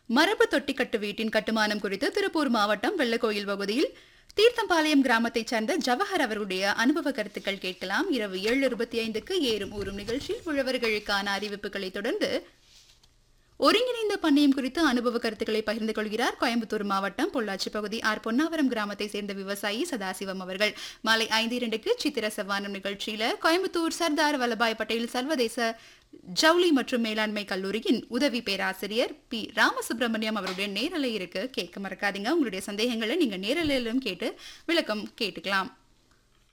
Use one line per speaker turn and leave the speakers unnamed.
மரபு தொட்டிக்கட்டு வீட்டின் கட்டுமானம் குறித்து திருப்பூர் மாவட்டம் வெள்ளக்கோயில் பகுதியில் தீர்த்தம்பாளையம் கிராமத்தைச் சேர்ந்த ஜவஹர் அவர்களுடைய அனுபவ கருத்துக்கள் கேட்கலாம் இரவு ஏழு இருபத்தி ஐந்துக்கு ஏறும் ஊறும் நிகழ்ச்சியில் உழவர்களுக்கான அறிவிப்புகளை தொடர்ந்து ஒருங்கிணைந்த பண்ணையம் குறித்து அனுபவ கருத்துக்களை பகிர்ந்து கொள்கிறார் கோயம்புத்தூர் மாவட்டம் பொள்ளாச்சி பகுதி ஆர் பொன்னாவரம் கிராமத்தை சேர்ந்த விவசாயி சதாசிவம் அவர்கள் மாலை ஐந்து இரண்டுக்கு சித்திர சவானம் நிகழ்ச்சியில கோயம்புத்தூர் சர்தார் வல்லபாய் பட்டேல் சர்வதேச ஜவுளி மற்றும் மேலாண்மை கல்லூரியின் உதவி பேராசிரியர் பி ராமசுப்ரமணியம் அவருடைய நேரலை இருக்கு கேட்க மறக்காதீங்க உங்களுடைய சந்தேகங்களை நீங்க நேரலையிலும் கேட்டு விளக்கம் கேட்டுக்கலாம்